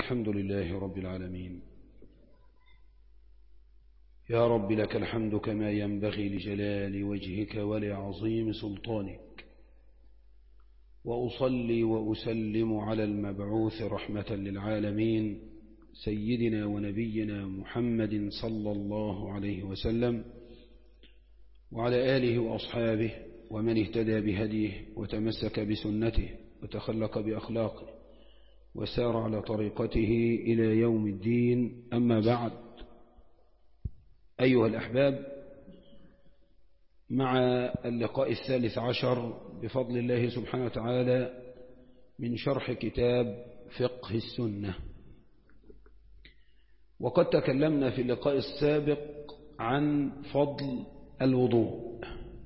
الحمد لله رب العالمين يا رب لك الحمد كما ينبغي لجلال وجهك ولعظيم سلطانك وأصلي وأسلم على المبعوث رحمة للعالمين سيدنا ونبينا محمد صلى الله عليه وسلم وعلى آله وأصحابه ومن اهتدى بهديه وتمسك بسنته وتخلق بأخلاقه وسار على طريقته إلى يوم الدين أما بعد أيها الأحباب مع اللقاء الثالث عشر بفضل الله سبحانه وتعالى من شرح كتاب فقه السنة وقد تكلمنا في اللقاء السابق عن فضل الوضوء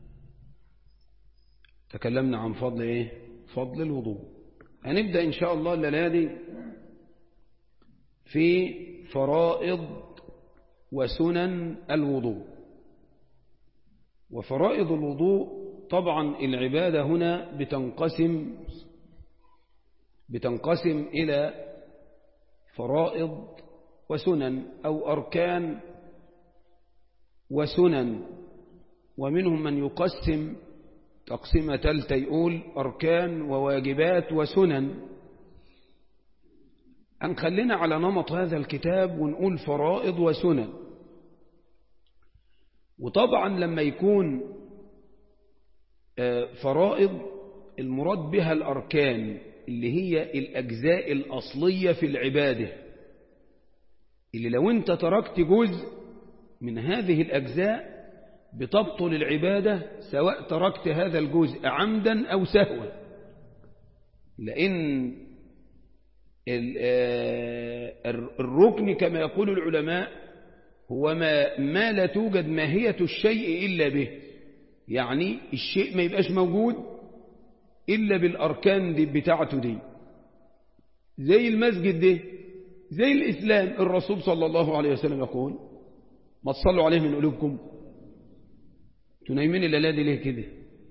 تكلمنا عن فضل ايه فضل الوضوء هنبدأ ان شاء الله الليالي في فرائض وسنن الوضوء وفرائض الوضوء طبعا العبادة هنا بتنقسم بتنقسم إلى فرائض وسنن أو أركان وسنن ومنهم من يقسم تقسيمة تالتة يقول أركان وواجبات وسنن هنخلينا على نمط هذا الكتاب ونقول فرائض وسنن وطبعا لما يكون فرائض المراد بها الأركان اللي هي الأجزاء الأصلية في العبادة اللي لو انت تركت جزء من هذه الأجزاء بتبطل العبادة سواء تركت هذا الجزء عمدا أو سهوا لأن الركن كما يقول العلماء هو ما, ما لا توجد ماهية الشيء إلا به يعني الشيء ما يبقاش موجود إلا بالأركان دي بتاعته دي زي المسجد ده زي الإسلام الرسول صلى الله عليه وسلم يقول ما تصلوا عليه من قلوبكم تنايمين الليلة دي ليه كده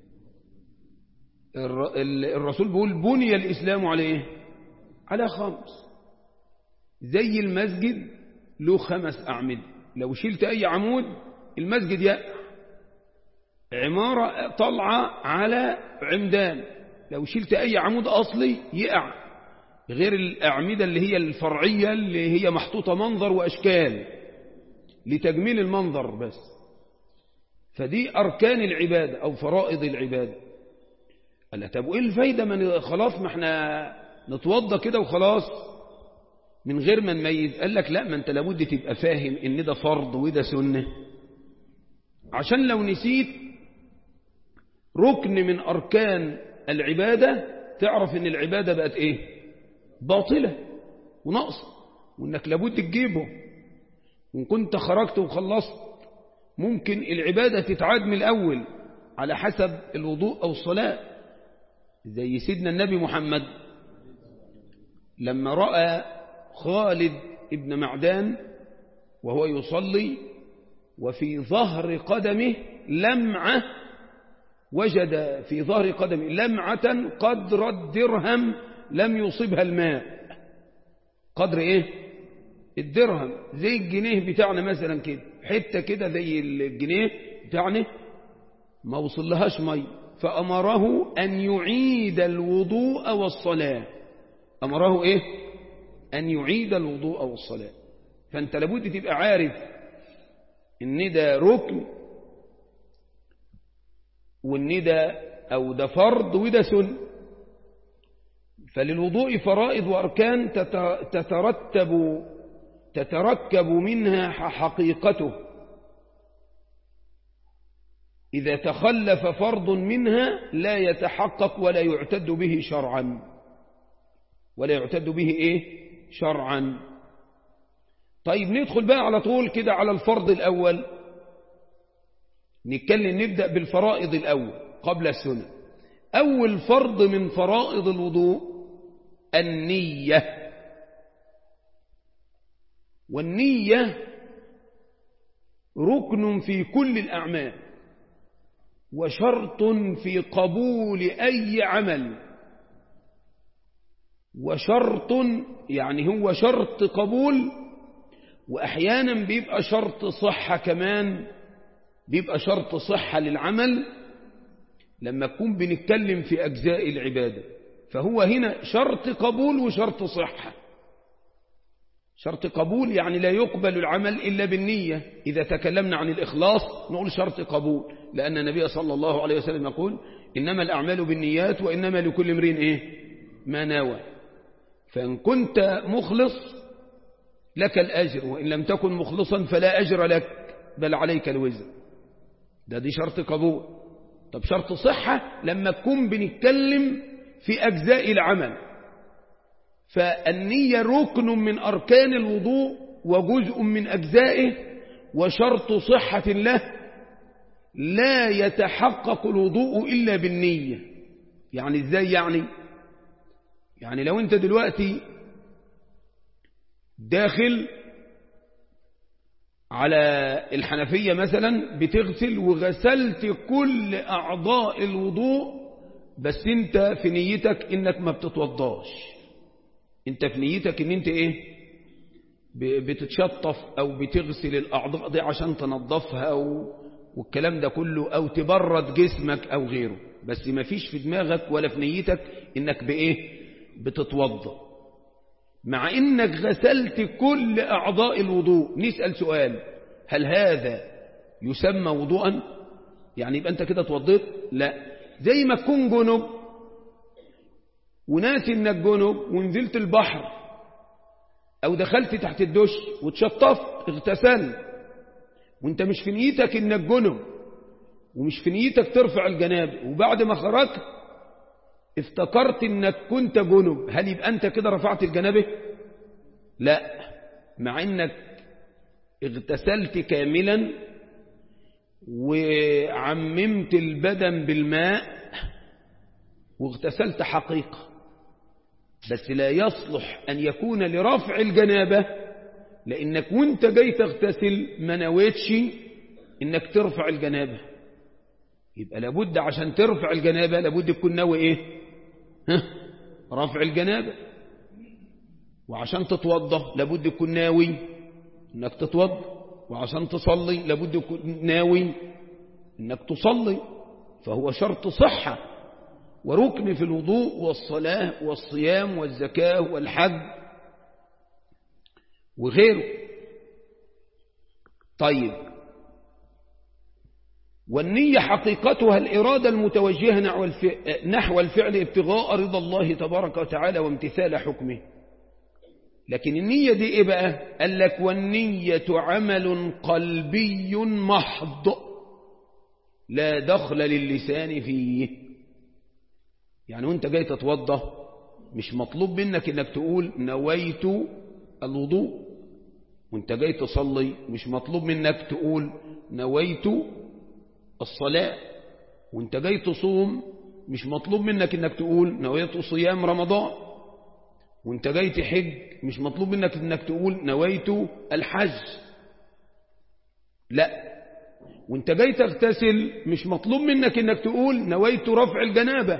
الرسول بيقول بني الإسلام على إيه على خمس زي المسجد له خمس أعمدة لو شلت أي عمود المسجد يقع عمارة طلعة على عمدان لو شلت أي عمود أصلي يقع غير الأعمدة اللي هي الفرعية اللي هي محطوطة منظر وأشكال لتجميل المنظر بس فدي أركان العبادة أو فرائض العبادة قال طب وإيه الفايدة من خلاص ما احنا نتوضى كده وخلاص من غير ما نميز قال لك لا ما انت لابد تبقى فاهم ان ده فرض وده سنة عشان لو نسيت ركن من أركان العبادة تعرف ان العبادة بقت ايه باطلة ونقص وانك لابد تجيبه وان كنت خرجت وخلصت ممكن العبادة تتعاد من الأول على حسب الوضوء أو الصلاة زي سيدنا النبي محمد لما رأى خالد ابن معدان وهو يصلي وفي ظهر قدمه لمعة وجد في ظهر قدمه لمعة قدر الدرهم لم يصبها الماء قدر ايه الدرهم زي الجنيه بتاعنا مثلا كده حتة كده زي الجنيه بتاعنا ما وصلهاش مي فأمره أن يعيد الوضوء والصلاة أمره إيه أن يعيد الوضوء والصلاة فأنت لابد تبقى عارف إن ده ركن وإن ده أو ده فرض وده سن فللوضوء فرائض وأركان تترتب تتركب منها حقيقته إذا تخلف فرض منها لا يتحقق ولا يعتد به شرعا ولا يعتد به إيه شرعا طيب ندخل بقى على طول كده على الفرض الأول نتكلم نبدأ بالفرائض الأول قبل السنة أول فرض من فرائض الوضوء النية والنية ركن في كل الأعمال وشرط في قبول أي عمل وشرط يعني هو شرط قبول وأحيانا بيبقى شرط صحة كمان بيبقى شرط صحة للعمل لما نكون بنتكلم في أجزاء العبادة فهو هنا شرط قبول وشرط صحة شرط قبول يعني لا يقبل العمل إلا بالنية إذا تكلمنا عن الإخلاص نقول شرط قبول لأن النبي صلى الله عليه وسلم يقول إنما الأعمال بالنيات وإنما لكل امرئ إيه ما نوى فإن كنت مخلص لك الأجر وإن لم تكن مخلصا فلا أجر لك بل عليك الوزر ده دي شرط قبول طب شرط صحة لما تكون بنتكلم في أجزاء العمل فالنية ركن من أركان الوضوء وجزء من أجزائه وشرط صحة له لا يتحقق الوضوء إلا بالنية يعني إزاي يعني يعني لو أنت دلوقتي داخل على الحنفية مثلا بتغسل وغسلت كل أعضاء الوضوء بس انت في نيتك انك ما بتتوضاش انت في نيتك ان انت ايه بتتشطف او بتغسل الاعضاء دي عشان تنظفها او والكلام ده كله او تبرد جسمك او غيره بس ما فيش في دماغك ولا في نيتك انك بايه بتتوضا مع انك غسلت كل اعضاء الوضوء نسأل سؤال هل هذا يسمى وضوءا يعني يبقى انت كده توضيت لا زي ما تكون جنب وناسي انك جنب ونزلت البحر او دخلت تحت الدش وتشطفت اغتسلت وانت مش في نيتك انك جنب ومش في نيتك ترفع الجناب وبعد ما خرجت افتكرت انك كنت جنب هل يبقى انت كده رفعت الجنابه لا مع انك اغتسلت كاملا وعممت البدن بالماء واغتسلت حقيقة بس لا يصلح أن يكون لرفع الجنابة لأنك وانت جاي تغتسل ما نويتش إنك ترفع الجنابة يبقى لابد عشان ترفع الجنابة لابد تكون ناوي إيه ها؟ رفع الجنابة وعشان تتوضى لابد تكون ناوي إنك تتوضى وعشان تصلي لابد تكون ناوي إنك تصلي فهو شرط صحة وركن في الوضوء والصلاة والصيام والزكاة والحج وغيره طيب والنية حقيقتها الإرادة المتوجهة نحو الفعل ابتغاء رضا الله تبارك وتعالى وامتثال حكمه لكن النية دي ايه بقى قال لك والنية عمل قلبي محض لا دخل للسان فيه يعني وانت جاي تتوضى مش مطلوب منك انك تقول نويت الوضوء وانت جاي تصلي مش مطلوب منك تقول نويت الصلاة وانت جاي تصوم مش مطلوب منك انك تقول نويت صيام رمضان وانت جاي تحج مش مطلوب منك انك تقول نويت الحج لا وانت جاي تغتسل مش مطلوب منك انك تقول نويت رفع الجنابة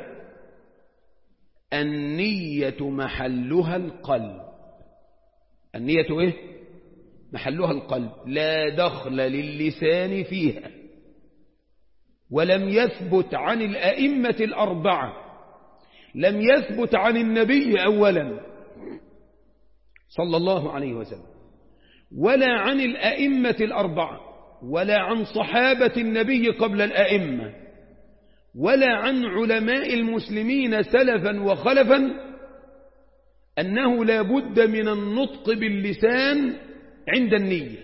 النية محلها القلب النية ايه محلها القلب لا دخل للسان فيها ولم يثبت عن الأئمة الأربعة لم يثبت عن النبي أولا صلى الله عليه وسلم ولا عن الأئمة الأربعة ولا عن صحابة النبي قبل الأئمة ولا عن علماء المسلمين سلفا وخلفا أنه لا بد من النطق باللسان عند النية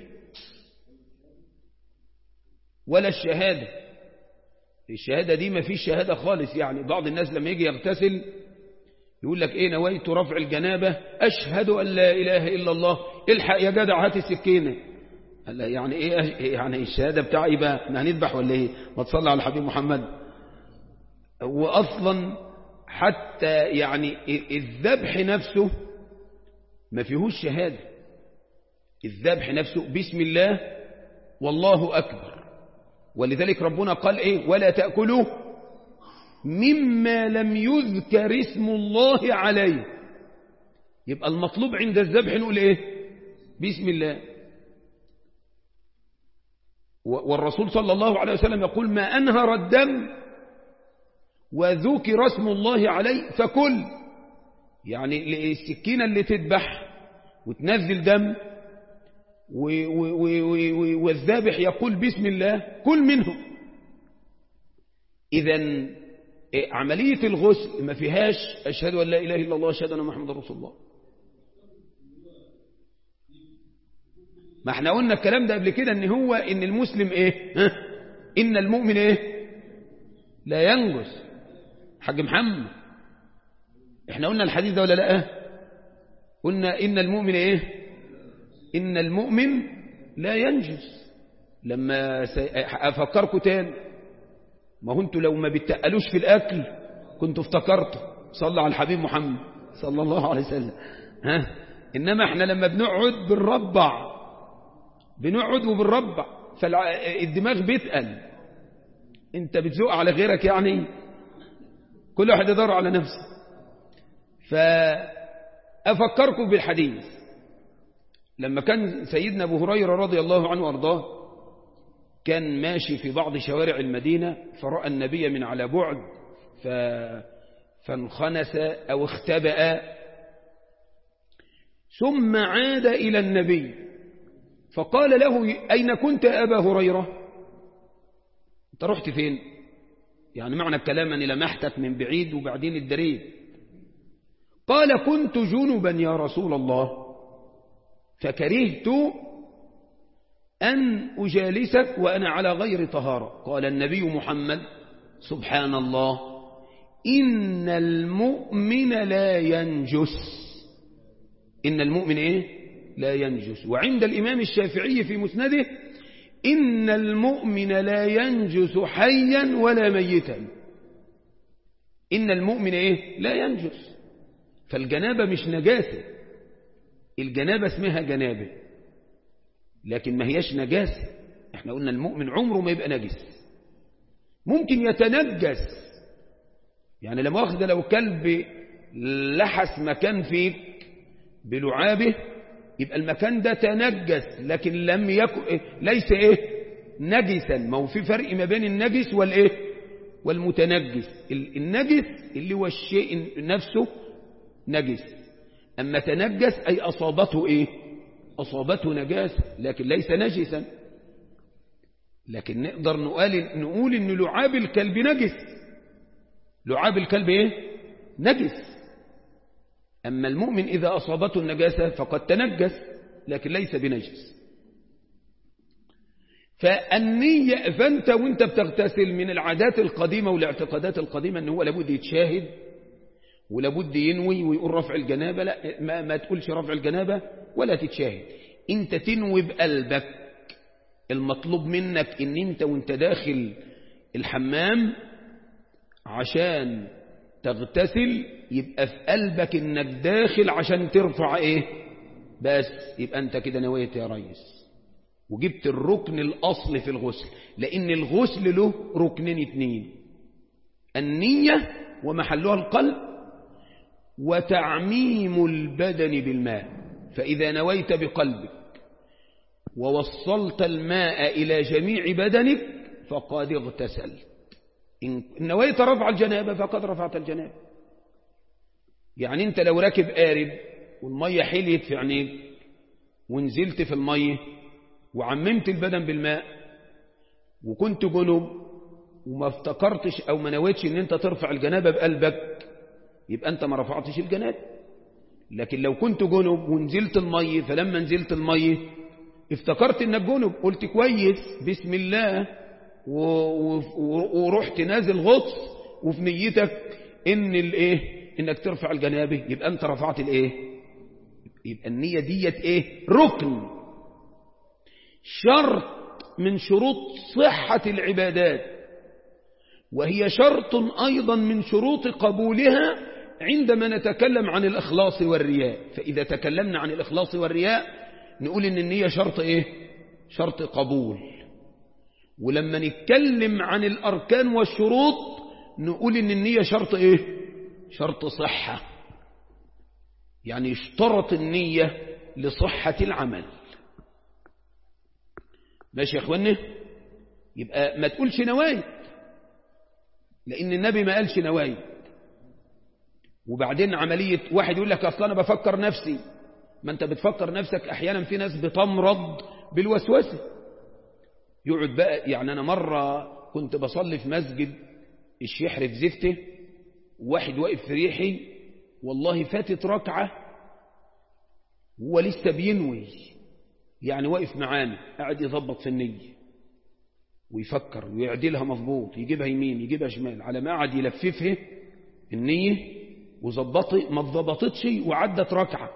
ولا الشهادة الشهادة دي ما فيش شهادة خالص يعني بعض الناس لما يجي يغتسل يقول لك ايه نويت رفع الجنابة أشهد أن لا إله إلا الله الحق يا جدع هات السكينة هلا يعني ايه يعني الشهادة بتاعي بقى احنا هنذبح ولا ايه ما تصلي على الحبيب محمد واصلا حتى يعني الذبح نفسه ما فيهوش شهادة الذبح نفسه بسم الله والله أكبر ولذلك ربنا قال ايه ولا تأكلوا مما لم يذكر اسم الله عليه يبقى المطلوب عند الذبح نقول ايه بسم الله والرسول صلى الله عليه وسلم يقول ما أنهر الدم وذكر اسم الله عليه فكل يعني السكينة اللي تذبح وتنزل دم والذابح يقول بسم الله كل منه إذا عملية الغسل ما فيهاش أشهد أن لا إله إلا الله أشهد أن محمد رسول الله ما احنا قلنا الكلام ده قبل كده ان هو ان المسلم ايه ها؟ ان المؤمن ايه لا ينجس حاج محمد احنا قلنا الحديث ده ولا لا قلنا ان المؤمن ايه ان المؤمن لا ينجس لما افكركم تاني ما هو انتوا لو ما بتقلوش في الاكل كنتوا افتكرتوا صلى على الحبيب محمد صلى الله عليه وسلم ها انما احنا لما بنقعد بنربع بنقعد وبنربع فالدماغ بيتقل انت بتزوق على غيرك يعني كل واحد يدور على نفسه فأفكركم بالحديث لما كان سيدنا أبو هريرة رضي الله عنه وارضاه كان ماشي في بعض شوارع المدينة فرأى النبي من على بعد ف... فانخنس أو اختبأ ثم عاد إلى النبي فقال له أين كنت أبا هريرة أنت رحت فين يعني معنى الكلام أني لمحتك من بعيد وبعدين الدريد قال كنت جنبا يا رسول الله فكرهت أن أجالسك وأنا على غير طهارة قال النبي محمد سبحان الله إن المؤمن لا ينجس إن المؤمن إيه لا ينجس وعند الإمام الشافعي في مسنده إن المؤمن لا ينجس حيا ولا ميتا إن المؤمن إيه لا ينجس فالجنابة مش نجاسة الجنابة اسمها جنابة لكن ما هيش نجاسة احنا قلنا المؤمن عمره ما يبقى نجس ممكن يتنجس يعني لما واخد لو كلب لحس مكان فيك بلعابه يبقى المكان ده تنجس لكن لم يكن ليس ايه نجسا ما هو في فرق ما بين النجس والايه والمتنجس النجس اللي هو الشيء نفسه نجس اما تنجس اي اصابته ايه اصابته نجاسه لكن ليس نجسا لكن نقدر نقول نقول ان لعاب الكلب نجس لعاب الكلب ايه نجس أما المؤمن إذا أصابته النجاسة فقد تنجس لكن ليس بنجس فالنية فأنت وانت بتغتسل من العادات القديمة والاعتقادات القديمة أنه هو لابد يتشاهد ولابد ينوي ويقول رفع الجنابة لا ما, ما تقولش رفع الجنابة ولا تتشاهد انت تنوي بقلبك المطلوب منك ان انت وانت داخل الحمام عشان تغتسل يبقى في قلبك انك داخل عشان ترفع ايه بس يبقى انت كده نويت يا ريس وجبت الركن الاصل في الغسل لان الغسل له ركنين اتنين النية ومحلها القلب وتعميم البدن بالماء فإذا نويت بقلبك ووصلت الماء إلى جميع بدنك فقد اغتسلت إن نويت رفع الجنابة فقد رفعت الجنابة يعني انت لو راكب قارب والمية حليت في عينيك ونزلت في المية وعممت البدن بالماء وكنت جنب وما افتكرتش او ما نويتش ان انت ترفع الجنابة بقلبك يبقى انت ما رفعتش الجنابة لكن لو كنت جنب ونزلت المية فلما نزلت المية افتكرت انك جنب قلت كويس بسم الله ورحت نازل غطس وفي نيتك ان الايه انك ترفع الجنابه يبقى انت رفعت الايه يبقى النية ديت ايه ركن شرط من شروط صحة العبادات وهي شرط ايضا من شروط قبولها عندما نتكلم عن الاخلاص والرياء فاذا تكلمنا عن الاخلاص والرياء نقول ان النية شرط ايه شرط قبول ولما نتكلم عن الأركان والشروط نقول إن النية شرط إيه شرط صحة يعني اشترط النية لصحة العمل ماشي يا اخواني يبقى ما تقولش نوايت لان النبي ما قالش نوايت وبعدين عملية واحد يقول لك اصلا انا بفكر نفسي ما انت بتفكر نفسك احيانا في ناس بتمرض بالوسوسة يقعد بقى يعني انا مرة كنت بصلي في مسجد الشيح في زفته واحد واقف في ريحي والله فاتت ركعة هو لسه بينوي يعني واقف معانا قاعد يظبط في النية ويفكر ويعدلها مظبوط يجيبها يمين يجيبها شمال على ما قعد يلففها النية وظبطت ما اتظبطتش وعدت ركعة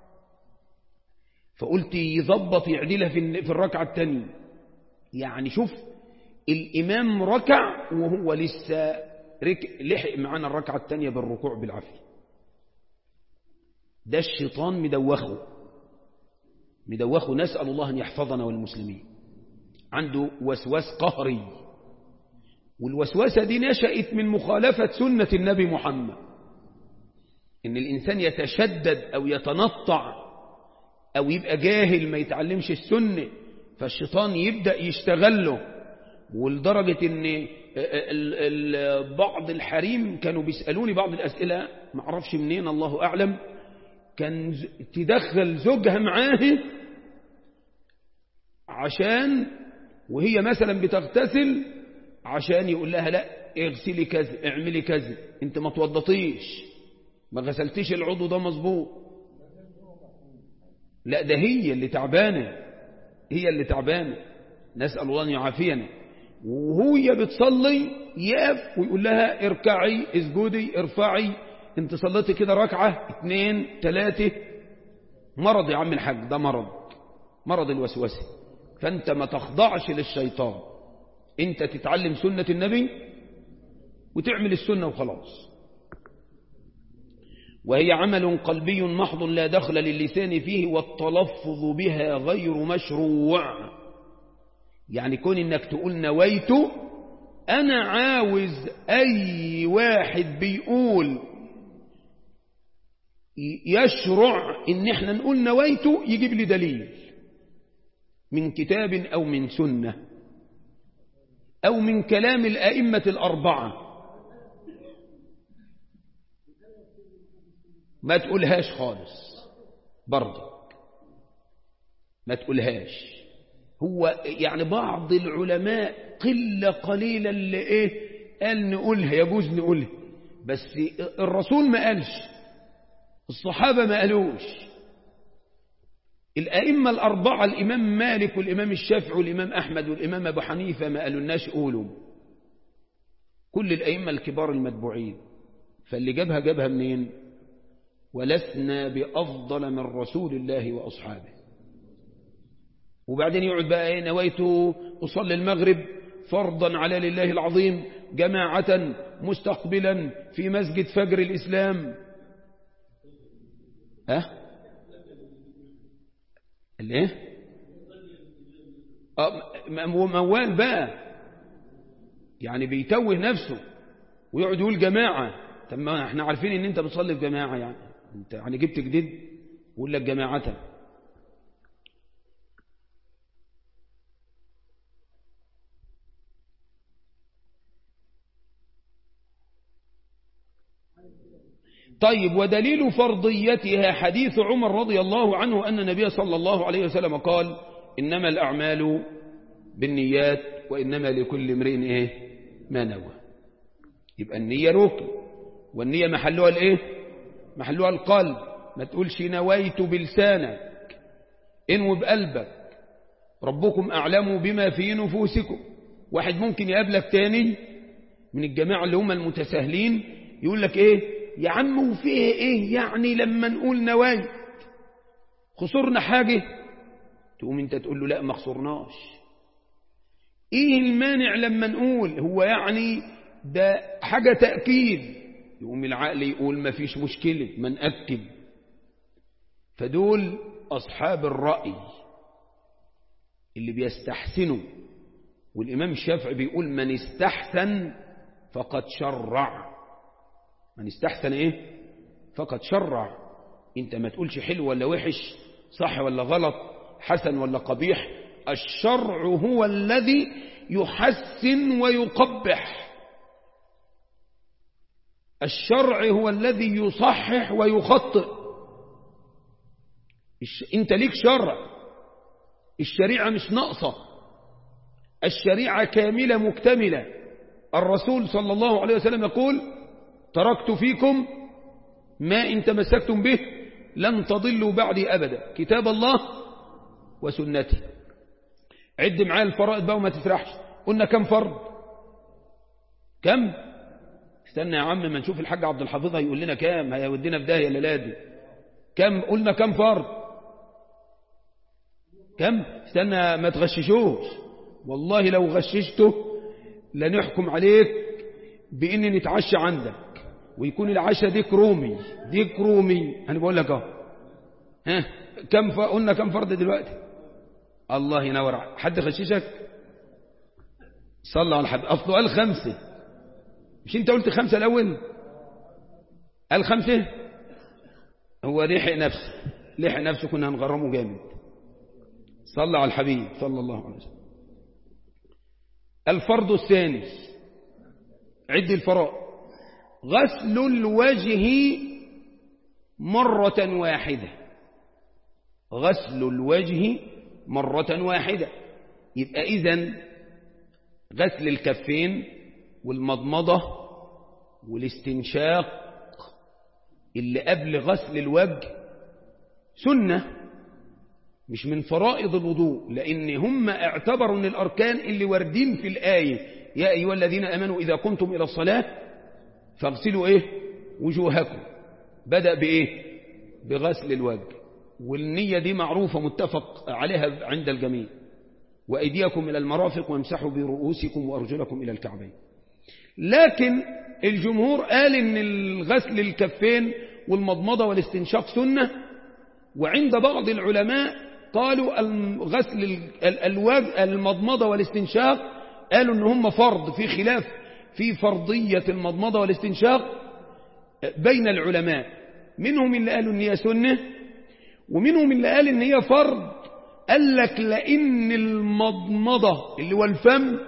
فقلت يظبط يعدلها في في الركعة الثانية يعني شوف الإمام ركع وهو لسه رك... لحق معانا الركعة الثانية بالركوع بالعافية ده الشيطان مدوخه مدوخه نسأل الله أن يحفظنا والمسلمين عنده وسواس قهري والوسوسة دي نشأت من مخالفة سنة النبي محمد إن الإنسان يتشدد أو يتنطع أو يبقى جاهل ما يتعلمش السنة فالشيطان يبدأ يشتغله ولدرجة ان ال ال بعض الحريم كانوا بيسألوني بعض الأسئلة ما اعرفش منين الله أعلم كان تدخل زوجها معاه عشان وهي مثلا بتغتسل عشان يقول لها لا اغسلي كذا اعملي كذا انت ما توضطيش ما غسلتيش العضو ده مظبوط لا ده هي اللي تعبانه هي اللي تعبانه نسأل الله أن يعافينا وهي بتصلي يقف ويقول لها اركعي اسجدي ارفعي انت صليتي كده ركعة اتنين تلاتة مرض يا عم الحاج ده مرض مرض الوسوسة فانت ما تخضعش للشيطان انت تتعلم سنة النبي وتعمل السنة وخلاص وهي عمل قلبي محض لا دخل للسان فيه والتلفظ بها غير مشروع يعني كون انك تقول نويت انا عاوز اي واحد بيقول يشرع ان احنا نقول نويت يجيب لي دليل من كتاب او من سنة او من كلام الائمة الاربعة ما تقولهاش خالص برضك ما تقولهاش هو يعني بعض العلماء قلة قليلة اللي ايه قال نقولها يجوز نقولها بس الرسول ما قالش الصحابة ما قالوش الأئمة الأربعة الإمام مالك والإمام الشافعي والإمام أحمد والإمام أبو حنيفة ما قالوا الناس قولوا كل الأئمة الكبار المتبوعين فاللي جابها جابها منين ولسنا بأفضل من رسول الله وأصحابه وبعدين يقعد بقى ايه نويت أصلي المغرب فرضا على لله العظيم جماعة مستقبلا في مسجد فجر الإسلام ها الايه موال بقى يعني بيتوه نفسه ويقعد يقول جماعة طب ما احنا عارفين ان انت بتصلي في جماعة يعني انت يعني جبت جديد ويقول لك جماعة طيب ودليل فرضيتها حديث عمر رضي الله عنه أن النبي صلى الله عليه وسلم قال إنما الأعمال بالنيات وإنما لكل امرئ إيه ما نوى يبقى النية ركن والنية محلها الإيه محلها القلب ما تقولش نويت بلسانك انو بقلبك ربكم أعلم بما في نفوسكم واحد ممكن يقابلك تاني من الجماعة اللي هم المتساهلين يقول لك ايه يا عم وفيه ايه يعني لما نقول نوايت خسرنا حاجة تقوم انت تقول له لا ما خسرناش ايه المانع لما نقول هو يعني ده حاجة تأكيد يقوم العقل يقول ما فيش مشكلة ما نأكد فدول أصحاب الرأي اللي بيستحسنوا والإمام الشافعي بيقول من استحسن فقد شرع من استحسن إيه فقد شرع انت ما تقولش حلو ولا وحش صح ولا غلط حسن ولا قبيح الشرع هو الذي يحسن ويقبح الشرع هو الذي يصحح ويخطئ انت ليك شرع الشريعة مش ناقصة الشريعة كاملة مكتملة الرسول صلى الله عليه وسلم يقول تركت فيكم ما إن تمسكتم به لن تضلوا بعدي أبدا كتاب الله وسنتي عد معايا الفرائض بقى وما تسرحش قلنا كم فرض كم استنى يا عم ما نشوف الحاج عبد الحفيظ هيقول لنا كام هيودينا في داهيه الليله دي كم قلنا كم فرض كم استنى ما تغششوش والله لو غششته لنحكم عليك بان نتعشى عندك ويكون العشاء ديك رومي ديك رومي انا بقول لك اهو ها كم ف... قلنا كم فرض دلوقتي الله ينور حد غششك صلى على حد اصله قال خمسه مش انت قلت خمسه الاول قال خمسه هو لحق نفسه لحق نفسه كنا هنغرمه جامد صلى على الحبيب صلى الله عليه وسلم الفرض الثاني عد الفرائض غسل الوجه مرة واحدة غسل الوجه مرة واحدة يبقى إذن غسل الكفين والمضمضة والاستنشاق اللي قبل غسل الوجه سنة مش من فرائض الوضوء لأن هم اعتبروا أن الأركان اللي واردين في الآية يا أيها الذين أمنوا إذا قمتم إلى الصلاة فاغسلوا إيه وجوهكم بدأ بإيه بغسل الوجه والنية دي معروفة متفق عليها عند الجميع وأيديكم إلى المرافق وامسحوا برؤوسكم وأرجلكم إلى الكعبين لكن الجمهور قال ان الغسل الكفين والمضمضة والاستنشاق سنة وعند بعض العلماء قالوا غسل الوجه المضمضة والاستنشاق قالوا ان هم فرض في خلاف في فرضية المضمضة والاستنشاق بين العلماء منهم اللي قالوا ان هي سنة ومنهم اللي قال ان هي فرض قال لك لان المضمضة اللي هو الفم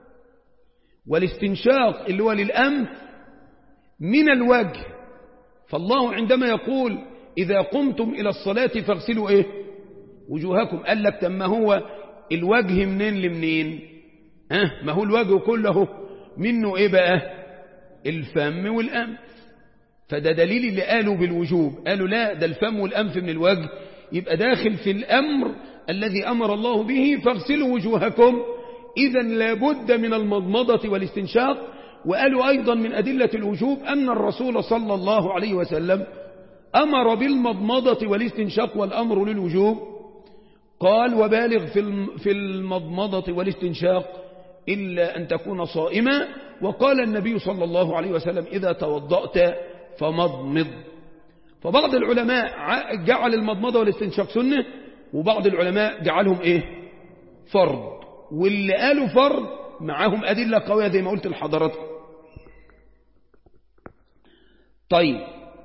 والاستنشاق اللي هو للأنف من الوجه فالله عندما يقول إذا قمتم إلى الصلاة فاغسلوا إيه وجوهكم قال لك تم هو الوجه منين لمنين ها ما هو الوجه كله منه إيه بقى الفم والأنف فده دليل اللي قالوا بالوجوب قالوا لا ده الفم والأنف من الوجه يبقى داخل في الأمر الذي أمر الله به فاغسلوا وجوهكم إذا لابد من المضمضة والاستنشاق وقالوا أيضا من أدلة الوجوب أن الرسول صلى الله عليه وسلم أمر بالمضمضة والاستنشاق والأمر للوجوب قال وبالغ في المضمضة والاستنشاق إلا أن تكون صائما وقال النبي صلى الله عليه وسلم إذا توضأت فمضمض فبعض العلماء جعل المضمضة والاستنشاق سنة وبعض العلماء جعلهم إيه فرض واللي قالوا فرض معاهم أدلة قوية زي ما قلت لحضراتكم طيب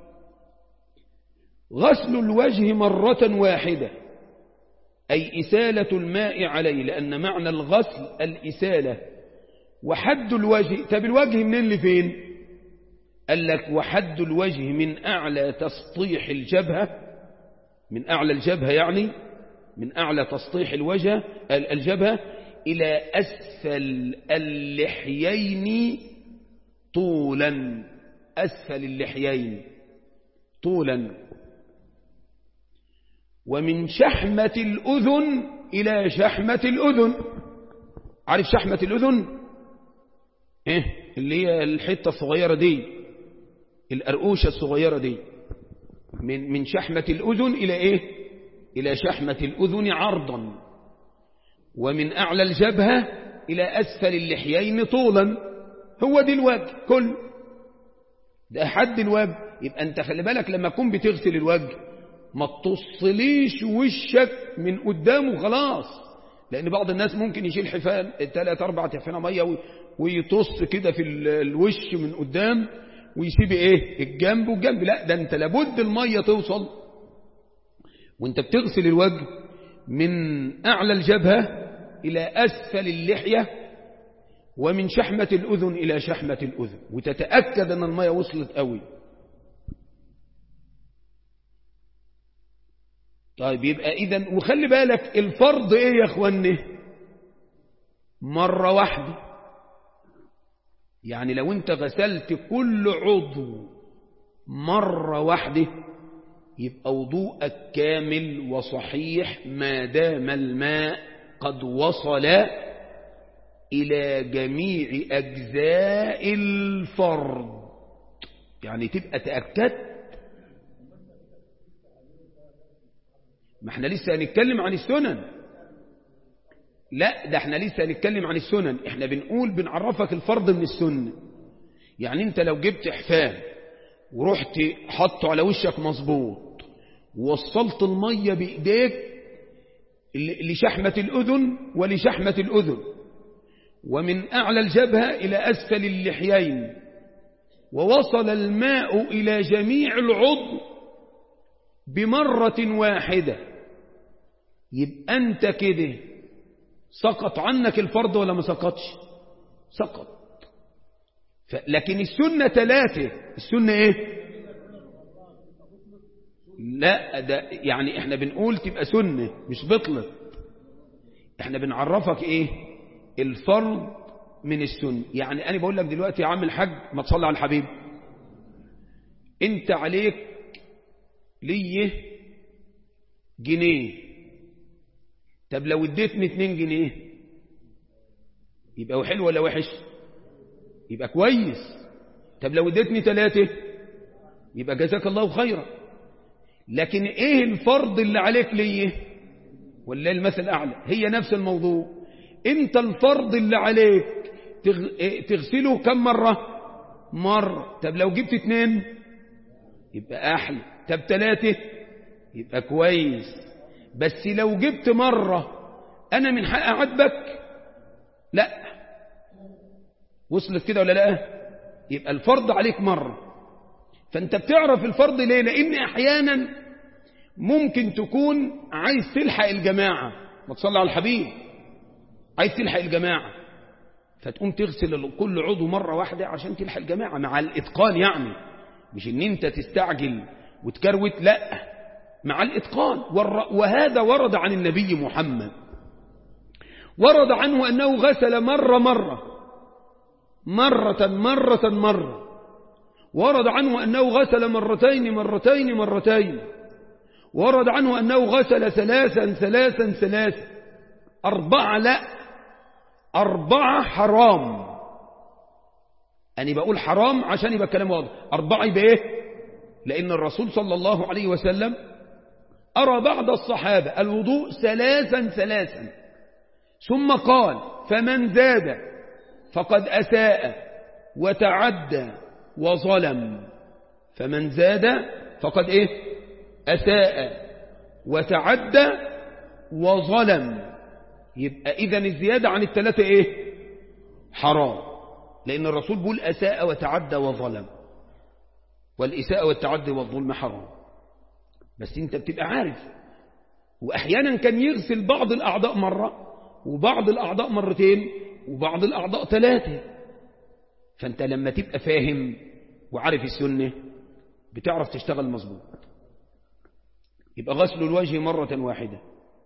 غسل الوجه مرة واحدة أي إسالة الماء عليه لأن معنى الغسل الإسالة وحد الوجه طب الوجه منين لفين قال لك وحد الوجه من أعلى تسطيح الجبهة من أعلى الجبهة يعني من أعلى تسطيح الوجه الجبهة إلى أسفل اللحيين طولا أسفل اللحيين طولا ومن شحمة الأذن إلى شحمة الأذن عارف شحمة الأذن إيه اللي هي الحتة الصغيرة دي الأرقوشة الصغيرة دي من من شحمة الأذن إلى إيه إلى شحمة الأذن عرضا ومن أعلى الجبهة إلى أسفل اللحيين طولا هو دي الوجه كل ده حد الوجه يبقى أنت خلي بالك لما تكون بتغسل الوجه ما تصليش وشك من قدامه خلاص لأن بعض الناس ممكن يشيل حفان ثلاث أربع حفانة مية ويطص كده في الوش من قدام ويسيب ايه الجنب والجنب لا ده انت لابد المية توصل وانت بتغسل الوجه من أعلى الجبهة إلى أسفل اللحية ومن شحمة الأذن إلى شحمة الأذن وتتأكد أن المية وصلت قوي طيب يبقى إذا وخلي بالك الفرض إيه يا أخواني مرة واحدة يعني لو أنت غسلت كل عضو مرة واحدة يبقى وضوءك كامل وصحيح ما دام الماء قد وصل إلى جميع أجزاء الفرض يعني تبقى تأكدت ما احنا لسه هنتكلم عن السنن لا ده احنا لسه هنتكلم عن السنن احنا بنقول بنعرفك الفرض من السنة يعني انت لو جبت حفان ورحت حطه على وشك مظبوط ووصلت المية بإيديك لشحمة الأذن ولشحمة الأذن ومن أعلى الجبهة إلى أسفل اللحيين ووصل الماء إلى جميع العضو بمرة واحدة يبقى أنت كده سقط عنك الفرض ولا ما سقطش سقط لكن السنة ثلاثة السنة ايه لا ده يعني احنا بنقول تبقى سنة مش بطلت احنا بنعرفك ايه الفرض من السنة يعني انا بقول لك دلوقتي يا عم الحاج ما تصلي على الحبيب انت عليك ليه جنيه طب لو اديتني اتنين جنيه يبقى حلو ولا وحش يبقى كويس طب لو اديتني ثلاثة يبقى جزاك الله خيرا لكن ايه الفرض اللي عليك ليه ولا المثل اعلى هي نفس الموضوع انت الفرض اللي عليك تغسله كم مرة مرة طب لو جبت اتنين يبقى احلى طب ثلاثة يبقى كويس بس لو جبت مرة انا من حق اعاتبك لا وصلت كده ولا لا يبقى الفرض عليك مرة فانت بتعرف الفرض ليه لان احيانا ممكن تكون عايز تلحق الجماعة ما تصلي على الحبيب عايز تلحق الجماعة فتقوم تغسل كل عضو مرة واحدة عشان تلحق الجماعة مع الاتقان يعني مش ان انت تستعجل وتكروت لا مع الاتقان وهذا ورد عن النبي محمد ورد عنه انه غسل مرة مرة مرة مرة مرة ورد عنه أنه غسل مرتين مرتين مرتين ورد عنه أنه غسل ثلاثا ثلاثا ثلاثا أربعة لا أربعة حرام أنا بقول حرام عشان يبقى الكلام واضح أربعة يبقى إيه لأن الرسول صلى الله عليه وسلم أرى بعض الصحابة الوضوء ثلاثا ثلاثا ثم قال فمن زاد فقد أساء وتعدى وظلم فمن زاد فقد إيه أساء وتعدى وظلم يبقى إذا الزيادة عن الثلاثة إيه حرام لأن الرسول بيقول أساء وتعدى وظلم والإساءة والتعدي والظلم حرام بس انت بتبقى عارف وأحيانا كان يغسل بعض الأعضاء مرة وبعض الأعضاء مرتين وبعض الأعضاء ثلاثة فأنت لما تبقى فاهم وعارف السنة بتعرف تشتغل مظبوط يبقى غسل الوجه مرة واحدة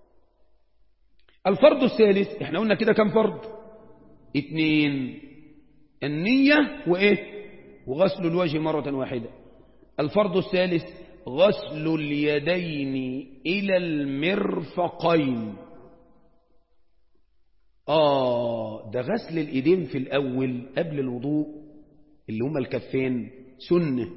الفرض الثالث احنا قلنا كده كم فرض اتنين النية وايه وغسل الوجه مرة واحدة الفرض الثالث غسل اليدين إلى المرفقين آه ده غسل الإيدين في الأول قبل الوضوء اللي هما الكفين سنة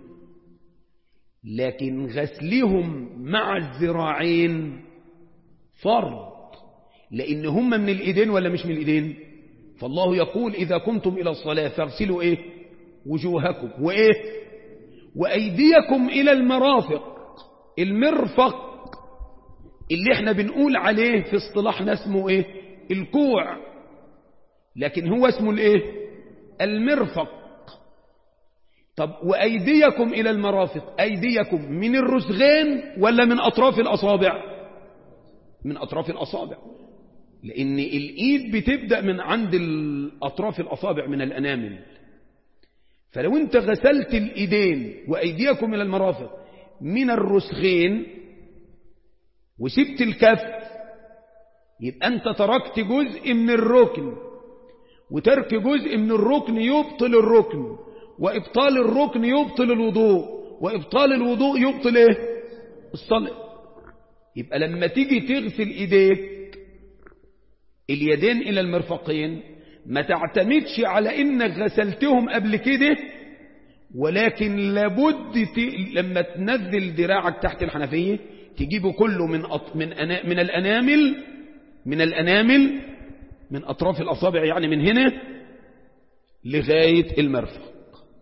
لكن غسلهم مع الذراعين فرض لأن هما من الإيدين ولا مش من الإيدين فالله يقول إذا كنتم إلى الصلاة فاغسلوا إيه وجوهكم وإيه وأيديكم إلى المرافق المرفق اللي احنا بنقول عليه في اصطلاحنا اسمه ايه الكوع لكن هو اسمه الايه المرفق طب وأيديكم إلى المرافق أيديكم من الرسغين ولا من أطراف الأصابع من أطراف الأصابع لأن الإيد بتبدأ من عند أطراف الأصابع من الأنامل فلو أنت غسلت الإيدين وأيديكم إلى المرافق من الرسغين وسبت الكف يبقى أنت تركت جزء من الركن وترك جزء من الركن يبطل الركن وإبطال الركن يبطل الوضوء وإبطال الوضوء يبطل إيه؟ الصلاة يبقى لما تيجي تغسل إيديك اليدين إلى المرفقين ما تعتمدش على إنك غسلتهم قبل كده ولكن لابد ت... لما تنزل دراعك تحت الحنفية تجيبه كله من أط... من أنا... من الأنامل من الأنامل من أطراف الأصابع يعني من هنا لغاية المرفق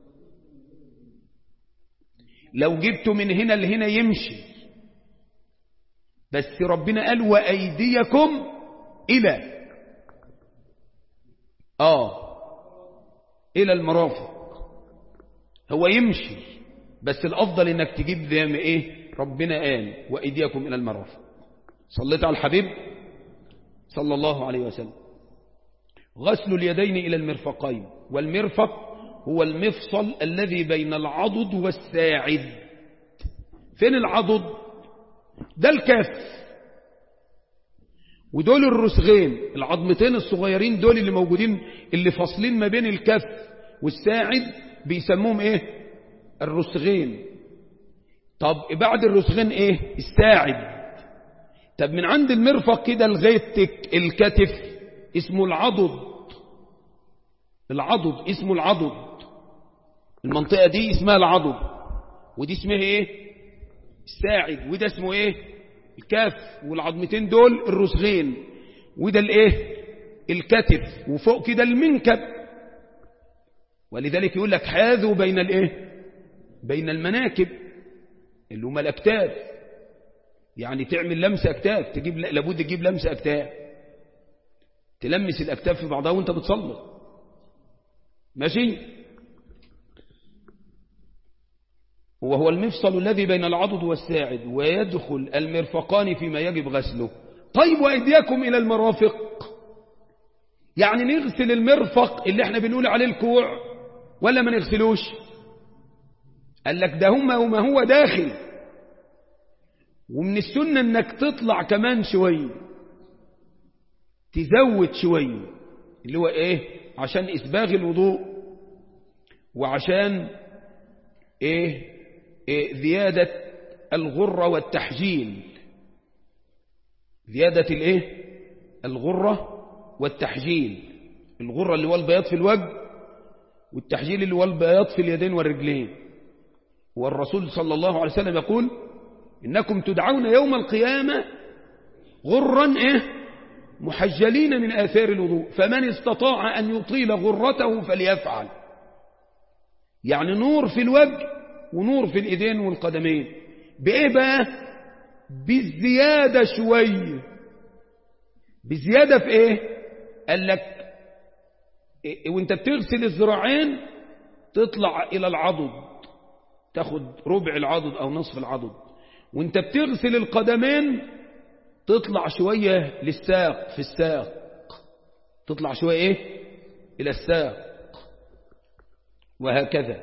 لو جبته من هنا لهنا يمشي بس ربنا قال وأيديكم إلى آه إلى المرافق هو يمشي بس الأفضل إنك تجيب زي ما إيه ربنا قال وأيديكم إلى المرافق صليت على الحبيب صلى الله عليه وسلم غسل اليدين إلى المرفقين والمرفق هو المفصل الذي بين العضد والساعد فين العضد ده الكف ودول الرسغين العظمتين الصغيرين دول اللي موجودين اللي فاصلين ما بين الكف والساعد بيسموهم ايه الرسغين طب بعد الرسغين ايه الساعد طب من عند المرفق كده لغايه الكتف اسمه العضد العضد اسمه العضد المنطقة دي اسمها العضد ودي اسمها ايه الساعد وده اسمه ايه الكاف والعظمتين دول الرسغين وده الايه الكتف وفوق كده المنكب ولذلك يقول لك حاذوا بين الايه بين المناكب اللي هما الاكتاف يعني تعمل لمسة اكتاف تجيب لابد تجيب لمسة اكتاف تلمس الاكتاف في بعضها وانت بتصلي ماشي وهو المفصل الذي بين العضد والساعد ويدخل المرفقان فيما يجب غسله طيب وأيديكم إلى المرافق يعني نغسل المرفق اللي احنا بنقول عليه الكوع ولا ما نغسلوش قال لك ده هما وما هو داخل ومن السنة انك تطلع كمان شوية تزود شوية اللي هو ايه عشان اسباغ الوضوء وعشان ايه, إيه زيادة الغرة والتحجيل زيادة الايه الغرة والتحجيل الغرة اللي هو البياض في الوجه والتحجيل اللي هو البياض في اليدين والرجلين والرسول صلى الله عليه وسلم يقول إنكم تدعون يوم القيامة غرا إيه محجلين من آثار الوضوء فمن استطاع أن يطيل غرته فليفعل يعني نور في الوجه ونور في الإيدين والقدمين بإيه بقى بالزيادة شوية بزيادة في إيه قال لك إيه وانت بتغسل الذراعين تطلع إلى العضد تاخد ربع العضد أو نصف العضد وانت بتغسل القدمين تطلع شوية للساق في الساق تطلع شوية ايه الى الساق وهكذا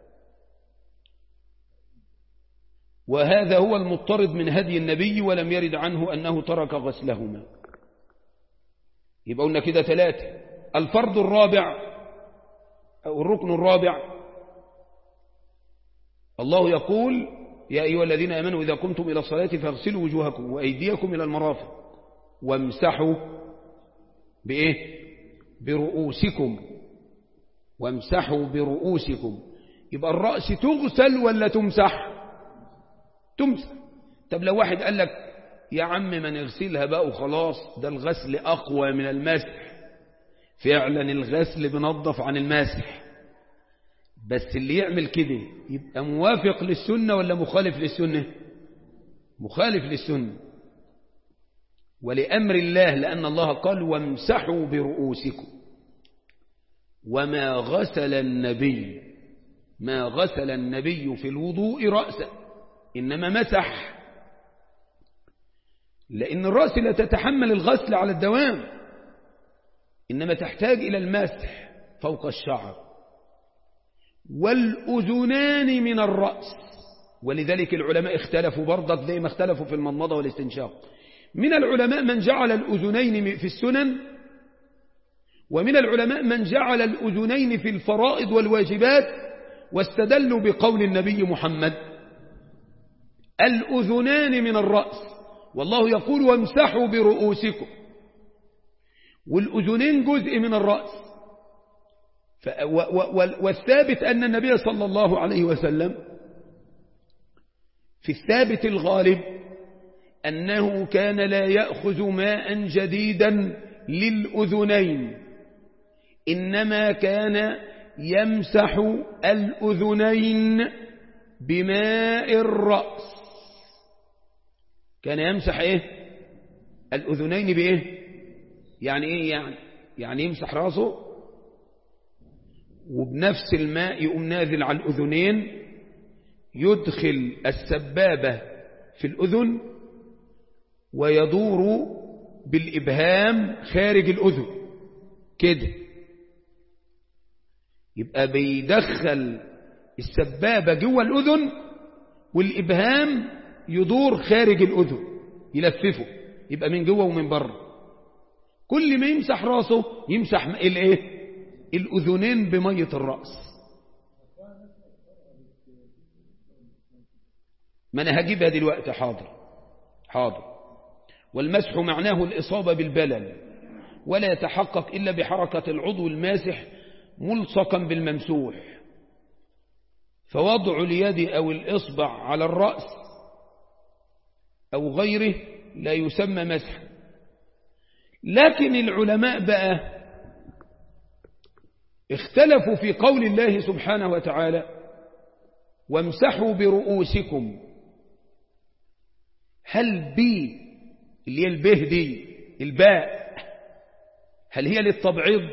وهذا هو المضطرد من هدي النبي ولم يرد عنه أنه ترك غسلهما يبقى قلنا كده ثلاثة الفرض الرابع أو الركن الرابع الله يقول يا أيها الذين آمنوا إذا قمتم إلى الصلاة فاغسلوا وجوهكم وأيديكم إلى المرافق وامسحوا بإيه برؤوسكم وامسحوا برؤوسكم يبقى الرأس تغسل ولا تمسح تمسح طب لو واحد قال لك يا عم ما نغسلها بقى وخلاص ده الغسل أقوى من المسح فعلا الغسل بنظف عن المسح بس اللي يعمل كده يبقى موافق للسنة ولا مخالف للسنة مخالف للسنة ولأمر الله لأن الله قال وامسحوا برؤوسكم وما غسل النبي ما غسل النبي في الوضوء رأسه إنما مسح لأن الرأس لا تتحمل الغسل على الدوام إنما تحتاج إلى المسح فوق الشعر والأذنان من الرأس ولذلك العلماء اختلفوا برضك زي ما اختلفوا في المضمضة والاستنشاق من العلماء من جعل الأذنين في السنن ومن العلماء من جعل الأذنين في الفرائض والواجبات واستدلوا بقول النبي محمد الأذنان من الرأس والله يقول وامسحوا برؤوسكم والأذنين جزء من الرأس والثابت أن النبي صلى الله عليه وسلم في الثابت الغالب أنه كان لا يأخذ ماء جديدا للأذنين إنما كان يمسح الأذنين بماء الرأس كان يمسح إيه الأذنين بإيه يعني إيه يعني يعني يمسح راسه وبنفس الماء يقوم نازل على الأذنين يدخل السبابة في الأذن ويدور بالإبهام خارج الأذن كده يبقى بيدخل السبابة جوه الأذن والإبهام يدور خارج الأذن يلففه يبقى من جوه ومن بره كل ما يمسح راسه يمسح الايه الأذنين بمية الرأس ما أنا هجيبها دلوقتي حاضر حاضر والمسح معناه الإصابة بالبلل ولا يتحقق إلا بحركة العضو الماسح ملصقا بالممسوح فوضع اليد أو الإصبع على الرأس أو غيره لا يسمى مسح لكن العلماء بقى اختلفوا في قول الله سبحانه وتعالى وامسحوا برؤوسكم هل بي اللي هي البه دي الباء هل هي للتبعيض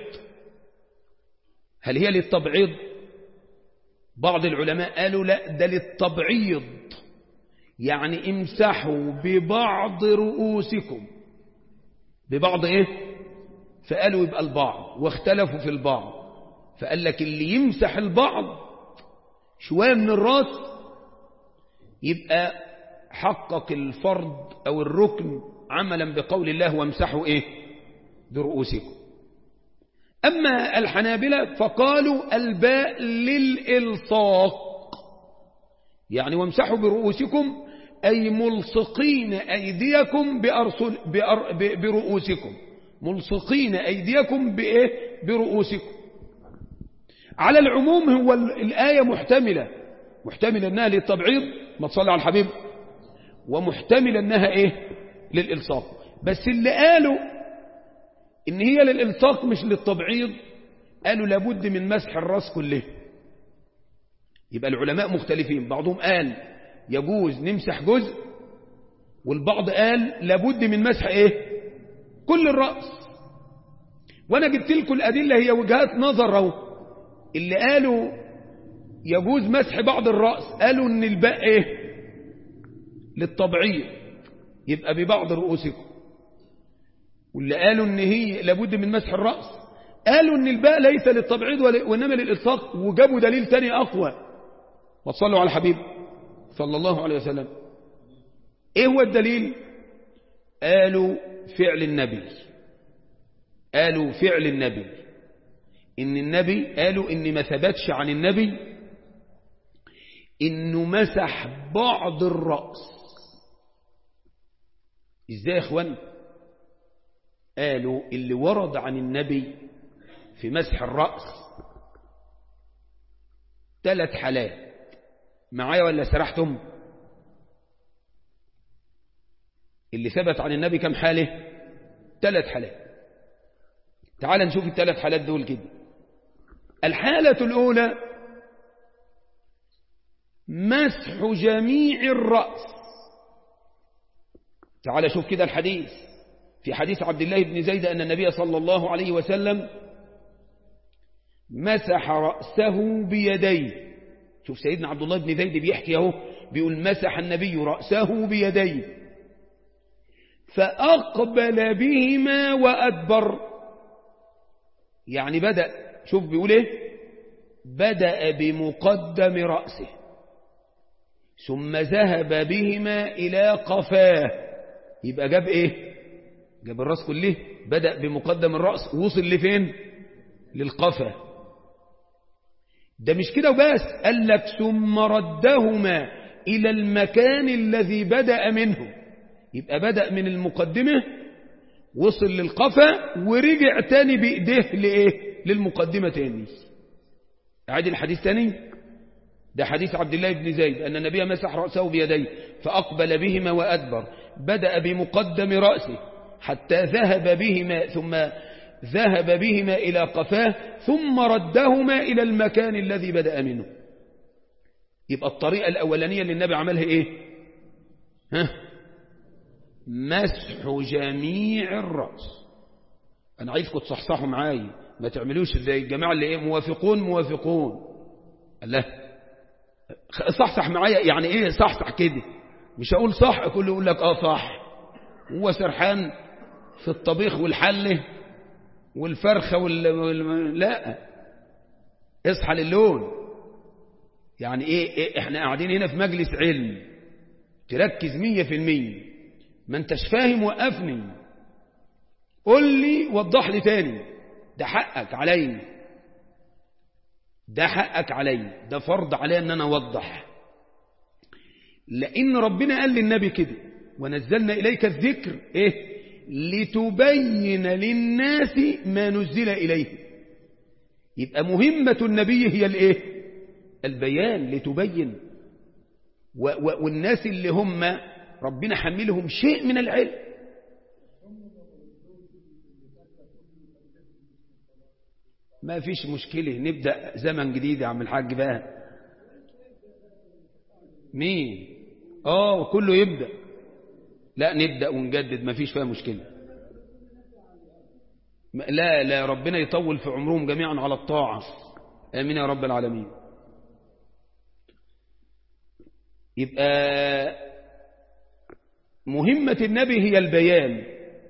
هل هي للتبعيض بعض العلماء قالوا لا ده للتبعيض يعني امسحوا ببعض رؤوسكم ببعض ايه فقالوا يبقى البعض واختلفوا في البعض فقال لك اللي يمسح البعض شوية من الراس يبقى حقق الفرض أو الركن عملا بقول الله وامسحوا إيه برؤوسكم أما الحنابلة فقالوا الباء للإلصاق يعني وامسحوا برؤوسكم أي ملصقين أيديكم بأرسل بأر برؤوسكم ملصقين أيديكم بإيه برؤوسكم على العموم هو الآية محتملة محتملة أنها للتبعيض ما تصلي على الحبيب ومحتملة أنها إيه للإلصاق بس اللي قالوا إن هي للإلصاق مش للتبعيض قالوا لابد من مسح الراس كله يبقى العلماء مختلفين بعضهم قال يجوز نمسح جزء والبعض قال لابد من مسح ايه كل الرأس وانا جبت لكم الادلة هي وجهات نظر اهو اللي قالوا يجوز مسح بعض الرأس قالوا ان الباء ايه للطبعية يبقى ببعض رؤوسكم واللي قالوا ان هي لابد من مسح الرأس قالوا ان الباء ليس للتبعيض وانما للإلصاق وجابوا دليل تاني اقوى وتصلوا على الحبيب صلى الله عليه وسلم ايه هو الدليل قالوا فعل النبي قالوا فعل النبي ان النبي قالوا ان ما ثبتش عن النبي انه مسح بعض الرأس ازاي يا اخوان قالوا اللي ورد عن النبي في مسح الرأس ثلاث حالات معايا ولا سرحتم اللي ثبت عن النبي كم حاله ثلاث حالات تعال نشوف الثلاث حالات دول كده الحالة الأولى مسح جميع الرأس تعال شوف كده الحديث في حديث عبد الله بن زيد أن النبي صلى الله عليه وسلم مسح رأسه بيديه شوف سيدنا عبد الله بن زيد بيحكي اهو بيقول مسح النبي رأسه بيديه فأقبل بهما وأدبر يعني بدأ شوف بيقول ايه بدأ بمقدم رأسه ثم ذهب بهما إلى قفاه يبقى جاب ايه جاب الرأس كله بدأ بمقدم الرأس وصل لفين للقفا ده مش كده وبس قال لك ثم ردهما إلى المكان الذي بدأ منه يبقى بدأ من المقدمة وصل للقفا ورجع تاني بإيديه لإيه للمقدمة تاني أعيد الحديث تاني ده حديث عبد الله بن زيد أن النبي مسح رأسه بيديه فأقبل بهما وأدبر بدأ بمقدم رأسه حتى ذهب بهما ثم ذهب بهما إلى قفاه ثم ردهما إلى المكان الذي بدأ منه يبقى الطريقة الأولانية اللي النبي عملها إيه ها مسح جميع الرأس أنا عايزكم تصحصحوا معايا ما تعملوش زي الجماعة اللي إيه موافقون موافقون الله صحصح معايا يعني إيه صحصح كده مش هقول صح كله يقول لك آه صح هو سرحان في الطبيخ والحله والفرخة وال... وال... لا اصحى للون يعني ايه, إيه احنا قاعدين هنا في مجلس علم تركز مية في المية ما انتش فاهم وقفني قل لي وضح لي تاني ده حقك علي ده حقك علي ده فرض علي ان انا اوضح لان ربنا قال للنبي كده ونزلنا اليك الذكر ايه لتبين للناس ما نزل إليه يبقى مهمة النبي هي الايه البيان لتبين و و والناس اللي هم ربنا حملهم شيء من العلم ما فيش مشكلة نبدأ زمن جديد يا عم الحاج بقى مين اه كله يبدأ لا نبدأ ونجدد ما فيش فيها مشكلة لا لا ربنا يطول في عمرهم جميعا على الطاعة آمين يا رب العالمين يبقى مهمة النبي هي البيان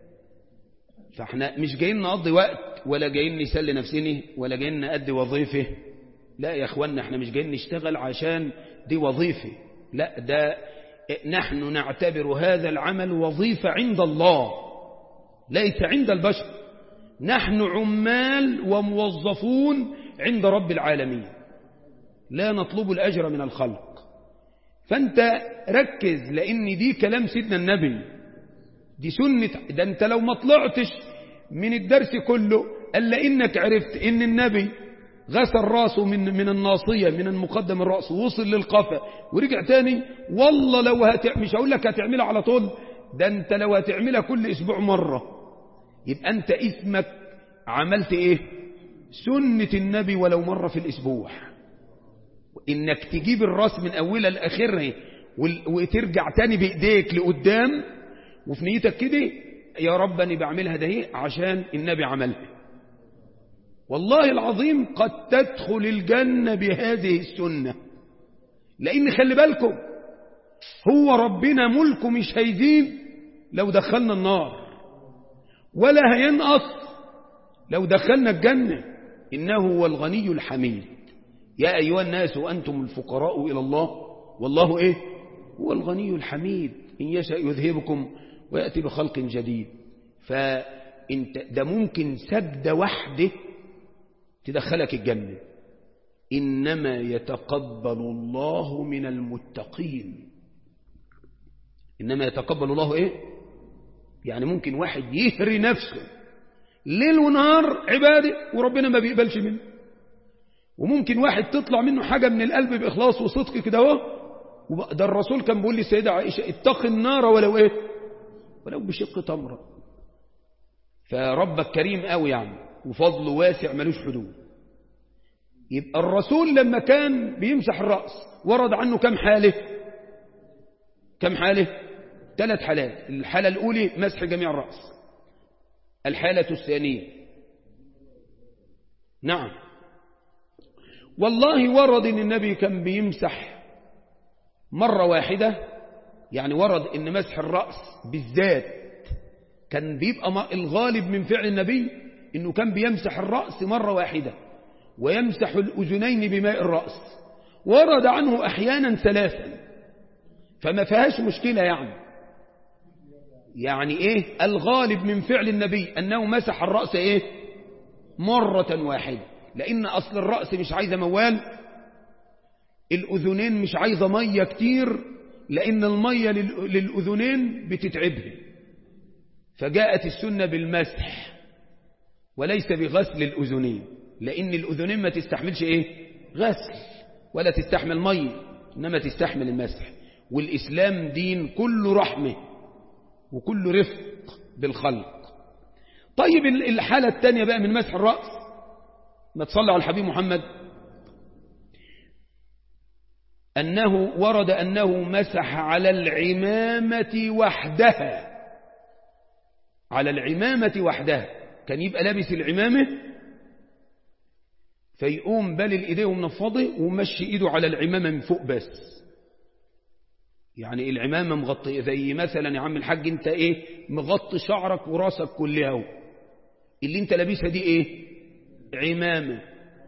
فاحنا مش جايين نقضي وقت ولا جايين نسلي نفسنا ولا جايين نأدي وظيفة لا يا اخوانا احنا مش جايين نشتغل عشان دي وظيفة لا ده نحن نعتبر هذا العمل وظيفة عند الله ليس عند البشر نحن عمال وموظفون عند رب العالمين لا نطلب الأجر من الخلق فأنت ركز لأن دي كلام سيدنا النبي دي سنة ده أنت لو ما طلعتش من الدرس كله ألا إنك عرفت إن النبي غسل راسه من من الناصية من المقدم الرأس ووصل للقفا ورجع تاني والله لو هت... مش هقول لك هتعملها على طول ده انت لو هتعملها كل اسبوع مرة يبقى انت اسمك عملت ايه سنة النبي ولو مرة في الاسبوع انك تجيب الراس من اولها لاخرها وترجع تاني بايديك لقدام وفي نيتك كده يا رب اني بعملها ده ايه عشان النبي عملها والله العظيم قد تدخل الجنة بهذه السنة لأن خلي بالكم هو ربنا ملكه مش هيزيد لو دخلنا النار ولا هينقص لو دخلنا الجنة إنه هو الغني الحميد يا أيها الناس وأنتم الفقراء إلى الله والله إيه هو الغني الحميد إن يشاء يذهبكم ويأتي بخلق جديد فانت ده ممكن سجدة وحده تدخلك الجنة إنما يتقبل الله من المتقين إنما يتقبل الله إيه يعني ممكن واحد يهري نفسه ليل ونهار عبادة وربنا ما بيقبلش منه وممكن واحد تطلع منه حاجة من القلب بإخلاص وصدق كده اهو ده الرسول كان بيقول للسيدة عائشة اتق النار ولو ايه ولو بشق تمرة فربك كريم قوي يعني وفضله واسع ملوش حدود يبقى الرسول لما كان بيمسح الرأس ورد عنه كم حالة كم حالة ثلاث حالات الحالة الأولى مسح جميع الرأس الحالة الثانية نعم والله ورد ان النبي كان بيمسح مرة واحدة يعني ورد ان مسح الرأس بالذات كان بيبقى الغالب من فعل النبي انه كان بيمسح الرأس مرة واحدة ويمسح الأذنين بماء الرأس ورد عنه أحيانا ثلاثا فما فيهاش مشكلة يعني يعني ايه الغالب من فعل النبي انه مسح الرأس ايه مرة واحدة لان اصل الرأس مش عايزة موال الاذنين مش عايزة مية كتير لان المية للاذنين بتتعبه فجاءت السنة بالمسح وليس بغسل الاذنين لان الاذنين ما تستحملش ايه غسل ولا تستحمل مية انما تستحمل المسح والاسلام دين كله رحمه وكل رفق بالخلق طيب الحالة الثانية بقى من مسح الرأس ما تصلى على الحبيب محمد أنه ورد أنه مسح على العمامة وحدها على العمامة وحدها كان يبقى لابس العمامة فيقوم بلل ايديه ومنفضه ومشي ايده على العمامة من فوق بس يعني العمامة مغطية زي مثلا يا عم الحاج انت ايه مغطي شعرك وراسك كلها اهو اللي انت لابسها دي ايه عمامة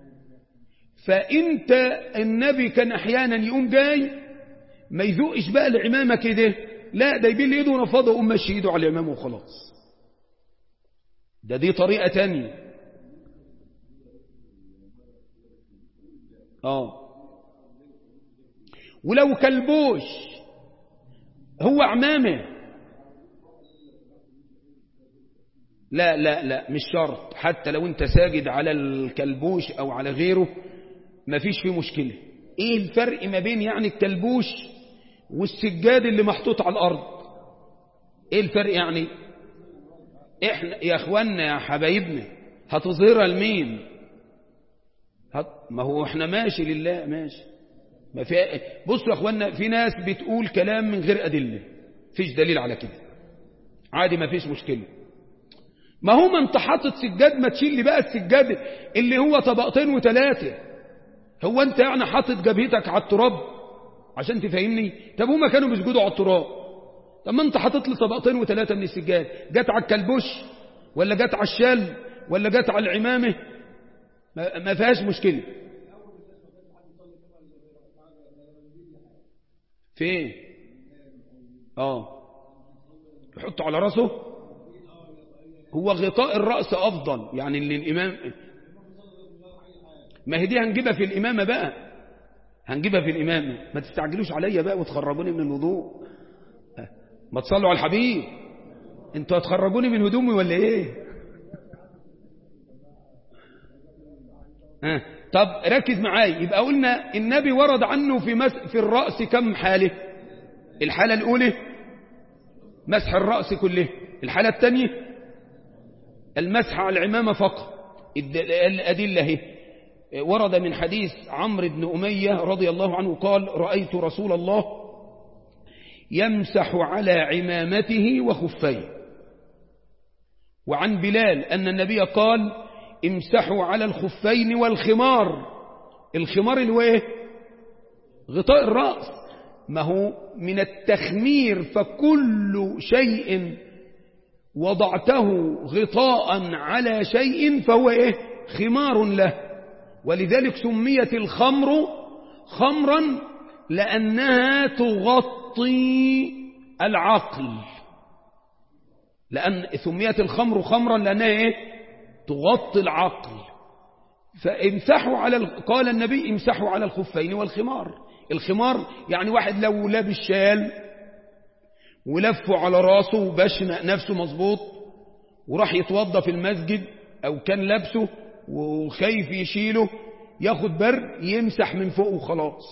فانت النبي كان احيانا يقوم جاي ما يذوقش بقى العمامة كده لا ده يبيل ايده ونفضه وقوم ماشي ايده على العمامة وخلاص ده دي طريقة تانية اه ولو كلبوش هو عمامه لا لا لا مش شرط حتى لو انت ساجد على الكلبوش او على غيره ما فيش فيه مشكلة ايه الفرق ما بين يعني الكلبوش والسجاد اللي محطوط على الارض ايه الفرق يعني احنا يا اخوانا يا حبايبنا هتظهرها لمين هت... ما هو احنا ماشي لله ماشي ما في بصوا يا اخوانا في ناس بتقول كلام من غير ادله فيش دليل على كده عادي ما فيش مشكله ما هو ما انت حاطط سجاد ما تشيل لي بقى السجاد اللي هو طبقتين وثلاثه هو انت يعني حاطط جبهتك على التراب عشان تفهمني طب هما كانوا بيسجدوا على التراب طب ما انت حاطط لي طبقتين وثلاثه من السجاد جت على الكلبوش ولا جت على الشال ولا جت على العمامه ما فيهاش مشكله فين اه يحطه على راسه هو غطاء الرأس أفضل يعني اللي الإمام ما هي دي هنجيبها في الإمامة بقى هنجيبها في الإمامة ما تستعجلوش عليا بقى وتخرجوني من الوضوء ما تصلوا على الحبيب انتوا هتخرجوني من هدومي ولا ايه ها طب ركز معايا يبقى قلنا النبي ورد عنه في مس في الرأس كم حالة الحالة الأولى مسح الرأس كله الحالة الثانية المسح على العمامة فقط الأدلة هي ورد من حديث عمرو بن أمية رضي الله عنه قال رأيت رسول الله يمسح على عمامته وخفيه وعن بلال أن النبي قال امسحوا على الخفين والخمار الخمار اللي هو ايه غطاء الرأس ما هو من التخمير فكل شيء وضعته غطاء على شيء فهو ايه خمار له ولذلك سميت الخمر خمرا لأنها تغطي العقل لأن سميت الخمر خمرا لأنها ايه تغطي العقل فامسحوا على قال النبي امسحوا على الخفين والخمار الخمار يعني واحد لو لابس شال ولفه على راسه وبشنق نفسه مظبوط وراح يتوضى في المسجد او كان لابسه وخايف يشيله ياخد بر يمسح من فوق وخلاص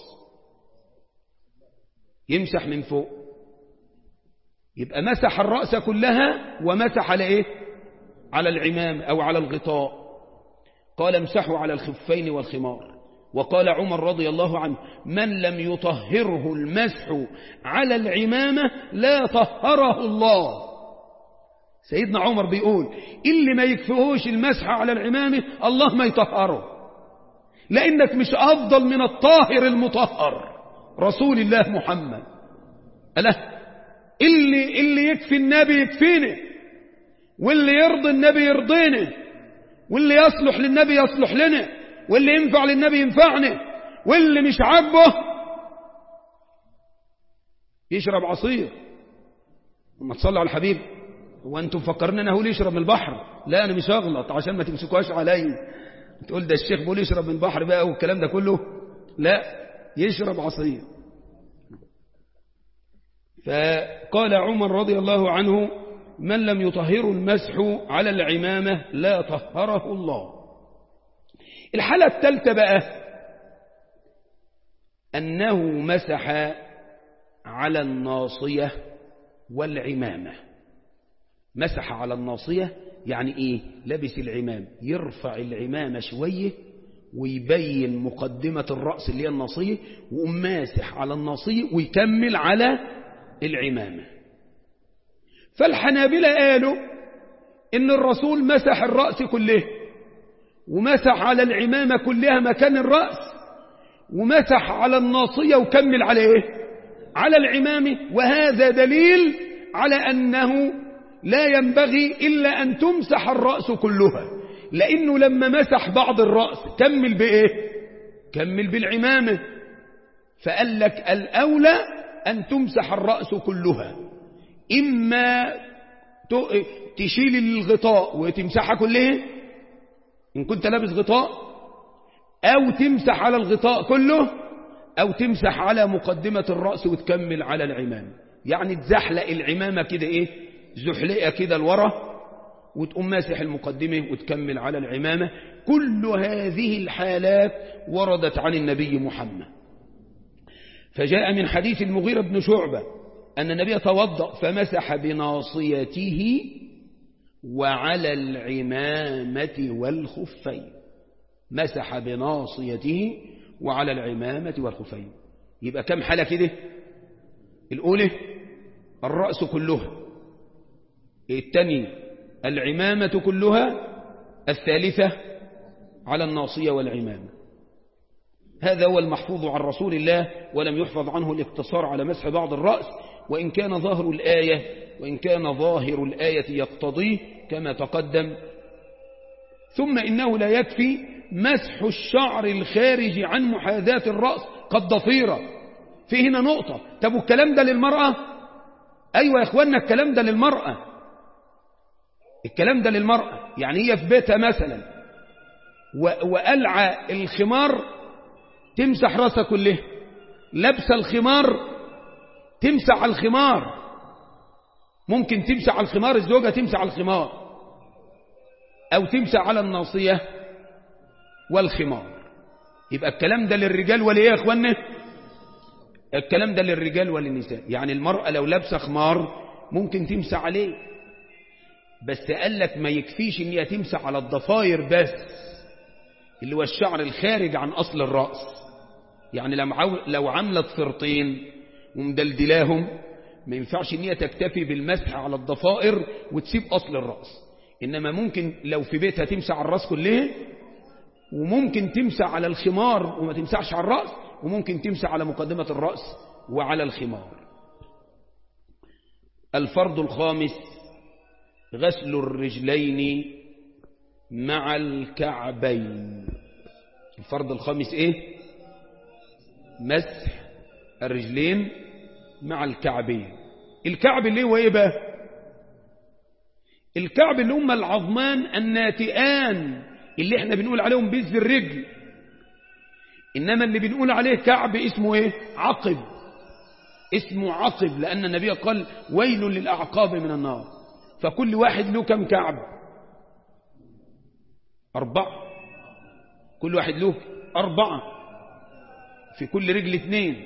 يمسح من فوق يبقى مسح الرأس كلها ومسح على ايه على العمام أو على الغطاء قال امسحوا على الخفين والخمار وقال عمر رضي الله عنه من لم يطهره المسح على العمامة لا طهره الله سيدنا عمر بيقول اللي ما يكفهوش المسح على العمامة الله ما يطهره لأنك مش أفضل من الطاهر المطهر رسول الله محمد ألا اللي, اللي يكفي النبي يكفيني واللي يرضي النبي يرضيني واللي يصلح للنبي يصلح لنا واللي ينفع للنبي ينفعني واللي مش عاجبه يشرب عصير ما تصلوا على الحبيب هو انتم مفكرين انا هقول يشرب من البحر لا انا مش هغلط عشان ما تمسكوهاش عليا تقول ده الشيخ بيقول يشرب من البحر بقى والكلام ده كله لا يشرب عصير فقال عمر رضي الله عنه من لم يطهر المسح على العمامة لا طهره الله الحالة الثالثة بقى أنه مسح على الناصية والعمامة مسح على الناصية يعني إيه لبس العمام يرفع العمامة شوية ويبين مقدمة الرأس اللي هي الناصية ويقوم ماسح على الناصية ويكمل على العمامة فالحنابلة قالوا إن الرسول مسح الرأس كله ومسح على العمامة كلها مكان الرأس ومسح على الناصية وكمل على إيه على العمامة وهذا دليل على أنه لا ينبغي إلا أن تمسح الرأس كلها لأنه لما مسح بعض الرأس كمل بإيه كمل بالعمامة فقال لك الأولى أن تمسح الرأس كلها إما تشيل الغطاء وتمسحها كلها إن كنت لابس غطاء أو تمسح على الغطاء كله أو تمسح على مقدمة الرأس وتكمل على العمامة يعني تزحلق العمامة كده إيه زحلقة كده لورا وتقوم ماسح المقدمة وتكمل على العمامة كل هذه الحالات وردت عن النبي محمد فجاء من حديث المغيرة بن شعبة أن النبي توضأ فمسح بناصيته وعلى العمامة والخفين مسح بناصيته وعلى العمامة والخفين يبقى كم حالة كده الأولى الرأس كلها الثانية العمامة كلها الثالثة على الناصية والعمامة هذا هو المحفوظ عن رسول الله ولم يحفظ عنه الاقتصار على مسح بعض الرأس وإن كان ظاهر الآية وإن كان ظاهر الآية يقتضيه كما تقدم ثم إنه لا يكفي مسح الشعر الخارج عن محاذاة الرأس كالضفيرة في هنا نقطة طب والكلام ده للمرأة أيوة يا إخواننا الكلام ده للمرأة الكلام ده للمرأة يعني هي في بيتها مثلا وألعى الخمار تمسح راسها كلها لابسه الخمار تمسح على الخمار ممكن تمسح على الخمار الزوجة تمسح على الخمار أو تمسح على الناصية والخمار يبقى الكلام ده للرجال ولا ايه يا اخوانا الكلام ده للرجال وللنساء يعني المرأة لو لابسه خمار ممكن تمسح عليه بس قال لك ما يكفيش ان هي تمسح على الضفاير بس اللي هو الشعر الخارج عن أصل الرأس يعني لو عملت فرطين ومدلدلاهم ما ينفعش ان هي تكتفي بالمسح على الضفائر وتسيب أصل الرأس إنما ممكن لو في بيتها تمسح على الرأس كلها وممكن تمسح على الخمار وما تمسحش على الرأس وممكن تمسح على مقدمة الرأس وعلى الخمار الفرض الخامس غسل الرجلين مع الكعبين الفرض الخامس ايه مسح الرجلين مع الكعبين الكعب اللي هو ايه بقى الكعب اللي هم العظمان الناتئان اللي احنا بنقول عليهم بز الرجل انما اللي بنقول عليه كعب اسمه ايه عقب اسمه عقب لان النبي قال ويل للاعقاب من النار فكل واحد له كم كعب أربعة كل واحد له أربعة في كل رجل اثنين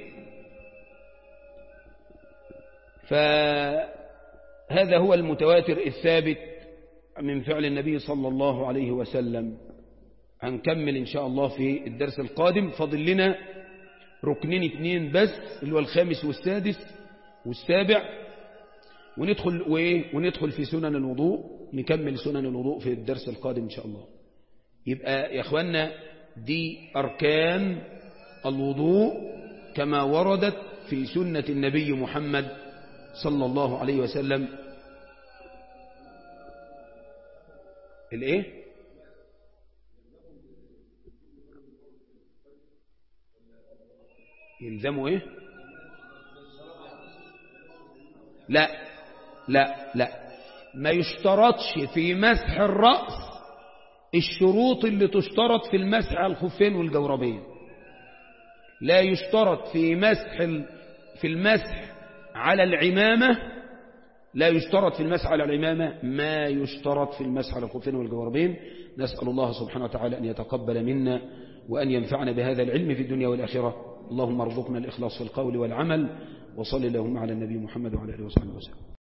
فهذا هو المتواتر الثابت من فعل النبي صلى الله عليه وسلم هنكمل إن شاء الله في الدرس القادم فضل لنا ركنين اثنين بس اللي هو الخامس والسادس والسابع وندخل وإيه وندخل في سنن الوضوء نكمل سنن الوضوء في الدرس القادم إن شاء الله يبقى يا أخوانا دي أركان الوضوء كما وردت في سنة النبي محمد صلى الله عليه وسلم الايه يلزموا ايه لا لا لا ما يشترطش في مسح الرأس الشروط اللي تشترط في المسح على الخفين والجوربين لا يشترط في مسح في المسح على العمامة لا يشترط في المسح على العمامة ما يشترط في المسح على الخفين والجوربين نسأل الله سبحانه وتعالى أن يتقبل منا وأن ينفعنا بهذا العلم في الدنيا والآخرة اللهم ارزقنا الإخلاص في القول والعمل وصل اللهم على النبي محمد وعلى آله وصحبه وسلم